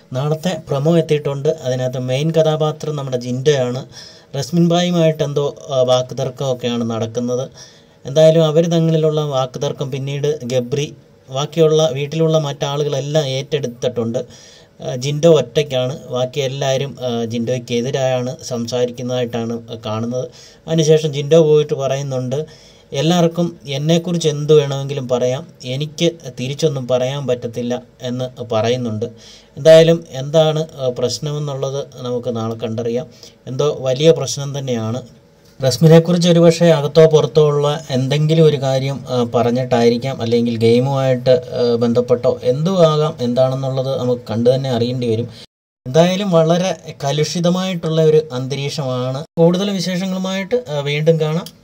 നാളത്തെ പ്രൊമോ എത്തിയിട്ടുണ്ട് അതിനകത്ത് മെയിൻ കഥാപാത്രം നമ്മുടെ ജിൻഡോയാണ് റസ്മിൻ ബായുമായിട്ട് എന്തോ ആ, വാക്കുതർക്കമൊക്കെയാണ് നടക്കുന്നത് എന്തായാലും അവർ തമ്മിലുള്ള വാക്കുതർക്കം പിന്നീട് ഗബ്രി ബാക്കിയുള്ള വീട്ടിലുള്ള മറ്റാളുകളെല്ലാം ഏറ്റെടുത്തിട്ടുണ്ട് ആ, ജിൻഡോ ഒറ്റയ്ക്കാണ് ബാക്കി എല്ലാവരും ആ, ജിൻഡോയ്ക്ക് എതിരായാണ് സംസാരിക്കുന്നതായിട്ടാണ് കാണുന്നത് അതിനുശേഷം ജിൻഡോ പോയിട്ട് പറയുന്നുണ്ട് എല്ലാവർക്കും എന്നെക്കുറിച്ച് എന്ത് വേണമെങ്കിലും പറയാം എനിക്ക് തിരിച്ചൊന്നും പറയാൻ പറ്റത്തില്ല എന്ന് പറയുന്നുണ്ട് എന്തായാലും എന്താണ് ആ, പ്രശ്നമെന്നുള്ളത് നമുക്ക് നാളെ കണ്ടറിയാം എന്തോ വലിയ പ്രശ്നം തന്നെയാണ് റസ്മിനെക്കുറിച്ച് ഒരുപക്ഷെ അകത്തോ പുറത്തോ ഉള്ള എന്തെങ്കിലും ഒരു കാര്യം ആ, പറഞ്ഞിട്ടായിരിക്കാം അല്ലെങ്കിൽ ഗെയിമുമായിട്ട് ആ, ബന്ധപ്പെട്ടോ എന്തും ആകാം എന്താണെന്നുള്ളത് നമുക്ക് കണ്ടു തന്നെ അറിയേണ്ടി വരും എന്തായാലും വളരെ കലുഷിതമായിട്ടുള്ള ഒരു അന്തരീക്ഷമാണ് കൂടുതൽ വിശേഷങ്ങളുമായിട്ട് ആ, വീണ്ടും കാണാം